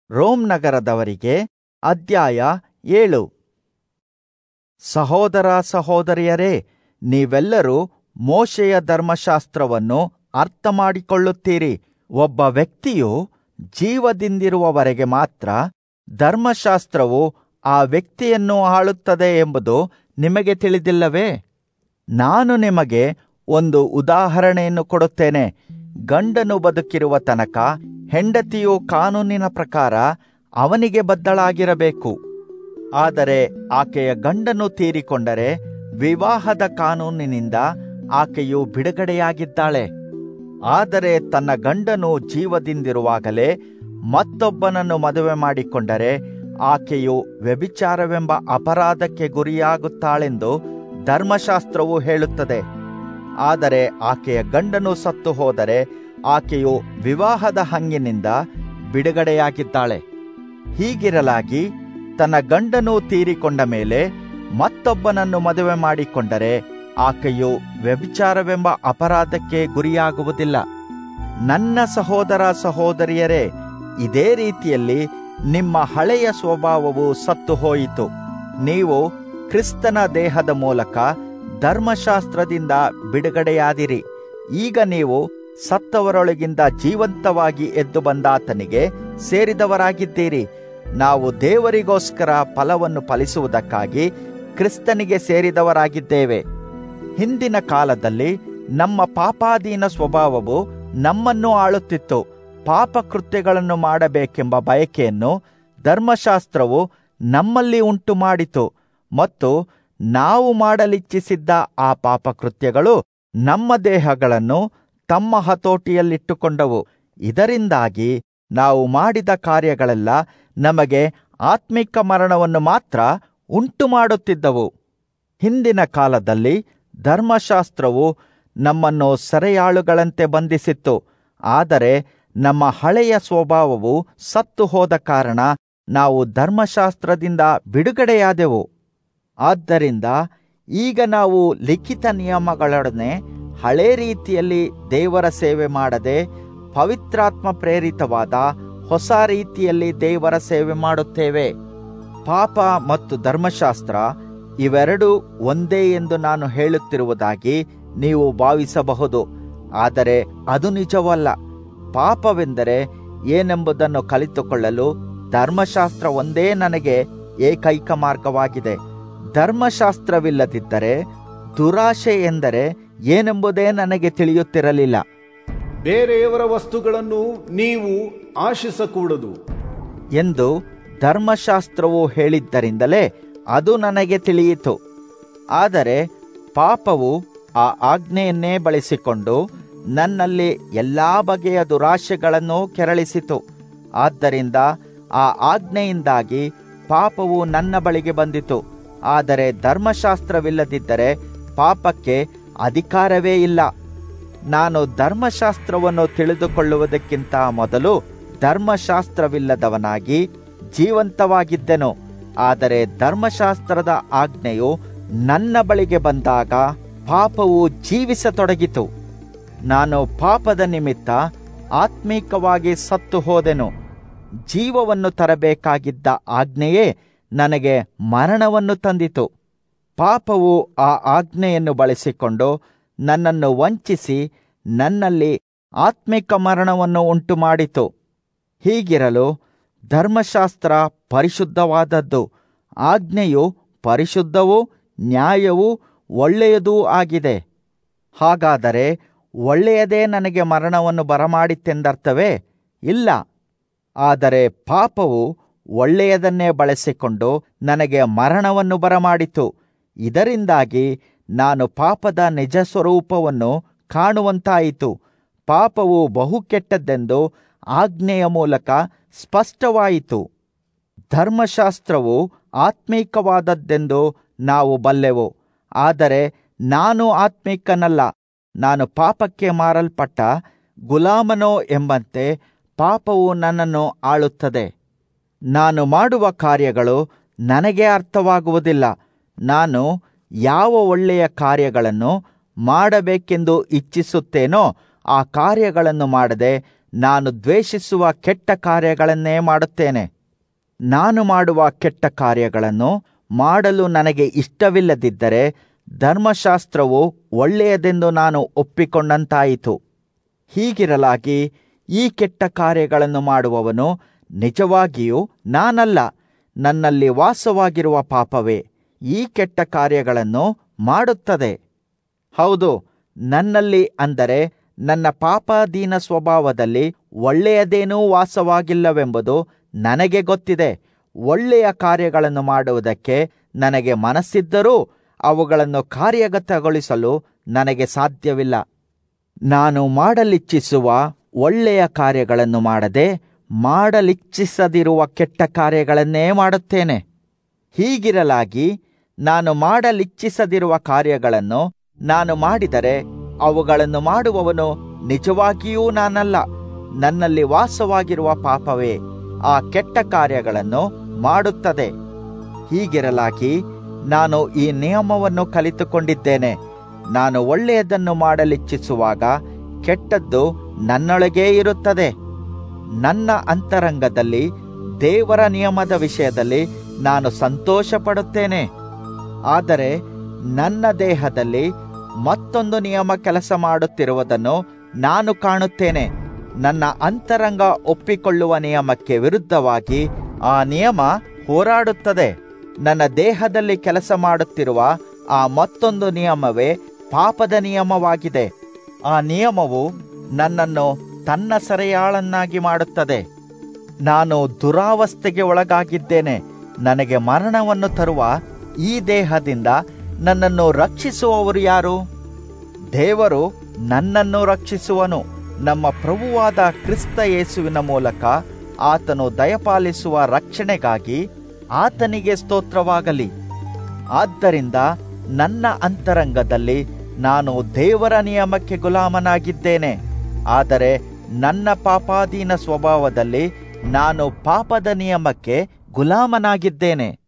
Rome ನಗರದವರಿಗೆ ಅಧ್ಯಾಯ ಏಳು ಸಹೋದರ ಸಹೋದರಿಯರೇ ನೀವೆಲ್ಲರೂ ಮೋಶೆಯ ಧರ್ಮಶಾಸ್ತ್ರವನ್ನು ಅರ್ಥಮಾಡಿಕೊಳ್ಳುತ್ತೀರಿ ಒಬ್ಬ ವ್ಯಕ್ತಿಯು ಜೀವದಿಂದಿರುವವರೆಗೆ ಮಾತ್ರ ಧರ್ಮಶಾಸ್ತ್ರವು ಆ ವ್ಯಕ್ತಿಯನ್ನು ಆಳುತ್ತದೆ ಎಂಬುದು ನಿಮಗೆ ತಿಳಿದಿಲ್ಲವೇ ನಾನು ನಿಮಗೆ ಒಂದು ಉದಾಹರಣೆಯನ್ನು ಕೊಡುತ್ತೇನೆ ಗಂಡನು ಬದುಕಿರುವ ತನಕ ಹೆಂಡತಿಯು ಕಾನೂನಿನ ಪ್ರಕಾರ ಅವನಿಗೆ ಬದ್ಧಳಾಗಿರಬೇಕು ಆದರೆ ಆಕೆಯ ಗಂಡನು ತೀರಿಕೊಂಡರೆ ವಿವಾಹದ ಕಾನೂನಿನಿಂದ ಆಕೆಯು ಬಿಡುಗಡೆಯಾಗಿದ್ದಾಳೆ ಆದರೆ ತನ್ನ ಗಂಡನು ಜೀವದಿಂದಿರುವಾಗಲೇ ಮತ್ತೊಬ್ಬನನ್ನು ಮದುವೆ ಮಾಡಿಕೊಂಡರೆ ಆಕೆಯು ವ್ಯಭಿಚಾರವೆಂಬ ಅಪರಾಧಕ್ಕೆ ಗುರಿಯಾಗುತ್ತಾಳೆಂದು ಧರ್ಮಶಾಸ್ತ್ರವು ಹೇಳುತ್ತದೆ ಆದರೆ ಆಕೆಯ ಗಂಡನು ಸತ್ತು ಹೋದರೆ ಆಕೆಯು ವಿವಾಹದ ಹಂಗಿನಿಂದ ಬಿಡುಗಡೆಯಾಗಿದ್ದಾಳೆ ಹೀಗಿರಲಾಗಿ ತನ್ನ ಗಂಡನು ತೀರಿಕೊಂಡ ಮೇಲೆ ಮತ್ತೊಬ್ಬನನ್ನು ಮದುವೆ ಮಾಡಿಕೊಂಡರೆ ಆಕೆಯು ವ್ಯಭಿಚಾರವೆಂಬ ಅಪರಾಧಕ್ಕೆ ಗುರಿಯಾಗುವುದಿಲ್ಲ ನನ್ನ ಸಹೋದರ ಸಹೋದರಿಯರೇ ಇದೇ ರೀತಿಯಲ್ಲಿ ನಿಮ್ಮ ಹಳೆಯ ಸ್ವಭಾವವು ಸತ್ತು ಹೋಯಿತು ನೀವು ಕ್ರಿಸ್ತನ ದೇಹದ ಮೂಲಕ ಧರ್ಮಶಾಸ್ತ್ರದಿಂದ ಬಿಡುಗಡೆಯಾದಿರಿ ಈಗ ನೀವು ಸತ್ತವರೊಳಗಿಂದ ಜೀವಂತವಾಗಿ ಎದ್ದು ಬಂದಾತನಿಗೆ ಸೇರಿದವರಾಗಿದ್ದೀರಿ ನಾವು ದೇವರಿಗೋಸ್ಕರ ಫಲವನ್ನು ಫಲಿಸುವುದಕ್ಕಾಗಿ ಕ್ರಿಸ್ತನಿಗೆ ಸೇರಿದವರಾಗಿದ್ದೇವೆ ಹಿಂದಿನ ಕಾಲದಲ್ಲಿ ನಮ್ಮ ಪಾಪಾಧೀನ ಸ್ವಭಾವವು ನಮ್ಮನ್ನು ಆಳುತ್ತಿತ್ತು ಪಾಪ ಕೃತ್ಯಗಳನ್ನು ಮಾಡಬೇಕೆಂಬ ಬಯಕೆಯನ್ನು ಧರ್ಮಶಾಸ್ತ್ರವು ನಮ್ಮಲ್ಲಿ ಉಂಟು ಮಾಡಿತು ಮತ್ತು ನಾವು ಮಾಡಲಿಚ್ಛಿಸಿದ್ದ ಆ ಪಾಪಕೃತ್ಯಗಳು ನಮ್ಮ ದೇಹಗಳನ್ನು ತಮ್ಮ ಹತೋಟಿಯಲ್ಲಿಟ್ಟುಕೊಂಡವು ಇದರಿಂದಾಗಿ ನಾವು ಮಾಡಿದ ಕಾರ್ಯಗಳೆಲ್ಲ ನಮಗೆ ಆತ್ಮಿಕ ಮರಣವನ್ನು ಮಾತ್ರ ಉಂಟು ಮಾಡುತ್ತಿದ್ದವು ಹಿಂದಿನ ಕಾಲದಲ್ಲಿ ಧರ್ಮಶಾಸ್ತ್ರವು ನಮ್ಮನ್ನು ಸೆರೆಯಾಳುಗಳಂತೆ ಬಂಧಿಸಿತ್ತು ಆದರೆ ನಮ್ಮ ಹಳೆಯ ಸ್ವಭಾವವು ಸತ್ತು ಹೋದ ಕಾರಣ ನಾವು ಧರ್ಮಶಾಸ್ತ್ರದಿಂದ ಬಿಡುಗಡೆಯಾದೆವು ಆದ್ದರಿಂದ ಈಗ ನಾವು ಲಿಖಿತ ನಿಯಮಗಳೊಡನೆ ಹಳೆ ರೀತಿಯಲ್ಲಿ ದೇವರ ಸೇವೆ ಮಾಡದೆ ಪವಿತ್ರಾತ್ಮ ಪ್ರೇರಿತವಾದ ಹೊಸ ರೀತಿಯಲ್ಲಿ ದೇವರ ಸೇವೆ ಮಾಡುತ್ತೇವೆ ಪಾಪ ಮತ್ತು ಧರ್ಮಶಾಸ್ತ್ರ ಇವೆರಡೂ ಒಂದೇ ಎಂದು ನಾನು ಹೇಳುತ್ತಿರುವುದಾಗಿ ನೀವು ಭಾವಿಸಬಹುದು ಆದರೆ ಅದು ನಿಜವಲ್ಲ ಪಾಪವೆಂದರೆ ಏನೆಂಬುದನ್ನು ಕಲಿತುಕೊಳ್ಳಲು ಧರ್ಮಶಾಸ್ತ್ರ ಒಂದೇ ನನಗೆ ಏಕೈಕ ಮಾರ್ಗವಾಗಿದೆ ಧರ್ಮಶಾಸ್ತ್ರವಿಲ್ಲದಿದ್ದರೆ ದುರಾಶೆ ಎಂದರೆ ಏನೆಂಬುದೇ ನನಗೆ ತಿಳಿಯುತ್ತಿರಲಿಲ್ಲ ಬೇರೆಯವರ ವಸ್ತುಗಳನ್ನು ನೀವು ಆಶಿಸಕೂಡದು ಎಂದು ಧರ್ಮಶಾಸ್ತ್ರವು ಹೇಳಿದ್ದರಿಂದಲೇ ಅದು ನನಗೆ ತಿಳಿಯಿತು ಆದರೆ ಪಾಪವು ಆ ಆಜ್ಞೆಯನ್ನೇ ಬಳಸಿಕೊಂಡು ನನ್ನಲ್ಲಿ ಎಲ್ಲಾ ಬಗೆಯ ದುರಾಶೆಗಳನ್ನು ಕೆರಳಿಸಿತು ಆದ್ದರಿಂದ ಆ ಆಜ್ಞೆಯಿಂದಾಗಿ ಪಾಪವು ನನ್ನ ಬಳಿಗೆ ಬಂದಿತು ಆದರೆ ಧರ್ಮಶಾಸ್ತ್ರವಿಲ್ಲದಿದ್ದರೆ ಪಾಪಕ್ಕೆ ಅಧಿಕಾರವೇ ಇಲ್ಲ ನಾನು ಧರ್ಮಶಾಸ್ತ್ರವನ್ನು ತಿಳಿದುಕೊಳ್ಳುವುದಕ್ಕಿಂತ ಮೊದಲು ಧರ್ಮಶಾಸ್ತ್ರವಿಲ್ಲದವನಾಗಿ ಜೀವಂತವಾಗಿದ್ದೆನು ಆದರೆ ಧರ್ಮಶಾಸ್ತ್ರದ ಆಜ್ಞೆಯು ನನ್ನ ಬಳಿಗೆ ಬಂದಾಗ ಪಾಪವು ಜೀವಿಸತೊಡಗಿತು ನಾನು ಪಾಪದ ನಿಮಿತ್ತ ಆತ್ಮೀಕವಾಗಿ ಸತ್ತು ಹೋದೆನು ಜೀವವನ್ನು ತರಬೇಕಾಗಿದ್ದ ಆಜ್ಞೆಯೇ ನನಗೆ ಮರಣವನ್ನು ತಂದಿತು ಪಾಪವು ಆ ಆಜ್ಞೆಯನ್ನು ಬಳಸಿಕೊಂಡು ನನ್ನನ್ನು ವಂಚಿಸಿ ನನ್ನಲ್ಲಿ ಆತ್ಮಿಕ ಮರಣವನ್ನು ಉಂಟು ಮಾಡಿತು ಹೀಗಿರಲು ಧರ್ಮಶಾಸ್ತ್ರ ಪರಿಶುದ್ಧವಾದದ್ದು ಆಜ್ಞೆಯು ಪರಿಶುದ್ಧವೂ ನ್ಯಾಯವೂ ಒಳ್ಳೆಯದೂ ಆಗಿದೆ ಹಾಗಾದರೆ ಒಳ್ಳೆಯದೇ ನನಗೆ ಮರಣವನ್ನು ಬರಮಾಡಿತೆಂದರ್ಥವೇ ಇಲ್ಲ ಆದರೆ ಪಾಪವು ಒಳ್ಳೆಯದನ್ನೇ ಬಳಸಿಕೊಂಡು ನನಗೆ ಮರಣವನ್ನು ಬರಮಾಡಿತು ಇದರಿಂದಾಗಿ ನಾನು ಪಾಪದ ನಿಜ ಸ್ವರೂಪವನ್ನು ಕಾಣುವಂತಾಯಿತು ಪಾಪವು ಬಹು ಕೆಟ್ಟದ್ದೆಂದು ಆಜ್ಞೆಯ ಮೂಲಕ ಸ್ಪಷ್ಟವಾಯಿತು ಧರ್ಮಶಾಸ್ತ್ರವು ಆತ್ಮೀಕವಾದದ್ದೆಂದು ನಾವು ಬಲ್ಲೆವು ಆದರೆ ನಾನು ಆತ್ಮೀಕನಲ್ಲ ನಾನು ಪಾಪಕ್ಕೆ ಮಾರಲ್ಪಟ್ಟ ಗುಲಾಮನೋ ಎಂಬಂತೆ ಪಾಪವು ನನ್ನನ್ನು ಆಳುತ್ತದೆ ನಾನು ಮಾಡುವ ಕಾರ್ಯಗಳು ನನಗೆ ಅರ್ಥವಾಗುವುದಿಲ್ಲ ನಾನು ಯಾವ ಒಳ್ಳೆಯ ಕಾರ್ಯಗಳನ್ನು ಮಾಡಬೇಕೆಂದು ಇಚ್ಛಿಸುತ್ತೇನೋ ಆ ಕಾರ್ಯಗಳನ್ನು ಮಾಡದೆ ನಾನು ದ್ವೇಷಿಸುವ ಕೆಟ್ಟ ಕಾರ್ಯಗಳನ್ನೇ ಮಾಡುತ್ತೇನೆ ನಾನು ಮಾಡುವ ಕೆಟ್ಟ ಕಾರ್ಯಗಳನ್ನು ಮಾಡಲು ನನಗೆ ಇಷ್ಟವಿಲ್ಲದಿದ್ದರೆ ಧರ್ಮಶಾಸ್ತ್ರವು ಒಳ್ಳೆಯದೆಂದು ನಾನು ಒಪ್ಪಿಕೊಂಡಂತಾಯಿತು ಹೀಗಿರಲಾಗಿ ಈ ಕೆಟ್ಟ ಕಾರ್ಯಗಳನ್ನು ಮಾಡುವವನು ನಿಜವಾಗಿಯೂ ನಾನಲ್ಲ ನನ್ನಲ್ಲಿ ವಾಸವಾಗಿರುವ ಪಾಪವೇ ಈ ಕೆಟ್ಟ ಕಾರ್ಯಗಳನ್ನು ಮಾಡುತ್ತದೆ ಹೌದು ನನ್ನಲ್ಲಿ ಅಂದರೆ ನನ್ನ ಪಾಪಾಧೀನ ಸ್ವಭಾವದಲ್ಲಿ ಒಳ್ಳೆಯದೇನೂ ವಾಸವಾಗಿಲ್ಲವೆಂಬುದು ನನಗೆ ಗೊತ್ತಿದೆ ಒಳ್ಳೆಯ ಕಾರ್ಯಗಳನ್ನು ಮಾಡುವುದಕ್ಕೆ ನನಗೆ ಮನಸ್ಸಿದ್ದರೂ ಅವುಗಳನ್ನು ಕಾರ್ಯಗತಗೊಳಿಸಲು ನನಗೆ ಸಾಧ್ಯವಿಲ್ಲ ನಾನು ಮಾಡಲಿಚ್ಛಿಸುವ ಒಳ್ಳೆಯ ಕಾರ್ಯಗಳನ್ನು ಮಾಡದೆ ಮಾಡಲಿಚ್ಛಿಸದಿರುವ ಕೆಟ್ಟ ಕಾರ್ಯಗಳನ್ನೇ ಮಾಡುತ್ತೇನೆ ಹೀಗಿರಲಾಗಿ ನಾನು ಮಾಡಲಿಚ್ಛಿಸದಿರುವ ಕಾರ್ಯಗಳನ್ನು ನಾನು ಮಾಡಿದರೆ ಅವುಗಳನ್ನು ಮಾಡುವವನು ನಿಜವಾಗಿಯೂ ನಾನಲ್ಲ ನನ್ನಲ್ಲಿ ವಾಸವಾಗಿರುವ ಪಾಪವೇ ಆ ಕೆಟ್ಟ ಕಾರ್ಯಗಳನ್ನು ಮಾಡುತ್ತದೆ ಹೀಗಿರಲಾಗಿ ನಾನು ಈ ನಿಯಮವನ್ನು ಕಲಿತುಕೊಂಡಿದ್ದೇನೆ ನಾನು ಒಳ್ಳೆಯದನ್ನು ಮಾಡಲಿಚ್ಛಿಸುವಾಗ ಕೆಟ್ಟದ್ದು ನನ್ನೊಳಗೇ ಇರುತ್ತದೆ ನನ್ನ ಅಂತರಂಗದಲ್ಲಿ ದೇವರ ನಿಯಮದ ವಿಷಯದಲ್ಲಿ ನಾನು ಸಂತೋಷ ಪಡುತ್ತೇನೆ ಆದರೆ ನನ್ನ ದೇಹದಲ್ಲಿ ಮತ್ತೊಂದು ನಿಯಮ ಕೆಲಸ ಮಾಡುತ್ತಿರುವುದನ್ನು ನಾನು ಕಾಣುತ್ತೇನೆ ನನ್ನ ಅಂತರಂಗ ಒಪ್ಪಿಕೊಳ್ಳುವ ನಿಯಮಕ್ಕೆ ವಿರುದ್ಧವಾಗಿ ಆ ನಿಯಮ ಹೋರಾಡುತ್ತದೆ ನನ್ನ ದೇಹದಲ್ಲಿ ಕೆಲಸ ಮಾಡುತ್ತಿರುವ ಆ ಮತ್ತೊಂದು ನಿಯಮವೇ ಪಾಪದ ನಿಯಮವಾಗಿದೆ ಆ ನಿಯಮವು ನನ್ನನ್ನು ತನ್ನ ಸೆರೆಯಾಳನ್ನಾಗಿ ಮಾಡುತ್ತದೆ ನಾನು ದುರಾವಸ್ಥೆಗೆ ಒಳಗಾಗಿದ್ದೇನೆ ನನಗೆ ಮರಣವನ್ನು ತರುವ ಈ ದೇಹದಿಂದ ನನ್ನನ್ನು ರಕ್ಷಿಸುವವರು ಯಾರು ದೇವರು ನನ್ನನ್ನು ರಕ್ಷಿಸುವನು ನಮ್ಮ ಪ್ರಭುವಾದ ಕ್ರಿಸ್ತ ಯೇಸುವಿನ ಮೂಲಕ ಆತನು ದಯಪಾಲಿಸುವ ರಕ್ಷಣೆಗಾಗಿ ಆತನಿಗೆ ಸ್ತೋತ್ರವಾಗಲಿ ಆದ್ದರಿಂದ ನನ್ನ ಅಂತರಂಗದಲ್ಲಿ ನಾನು ದೇವರ ನಿಯಮಕ್ಕೆ ಗುಲಾಮನಾಗಿದ್ದೇನೆ ಆದರೆ ನನ್ನ ಪಾಪಾಧೀನ ಸ್ವಭಾವದಲ್ಲಿ ನಾನು ಪಾಪದ ನಿಯಮಕ್ಕೆ ಗುಲಾಮನಾಗಿದ್ದೇನೆ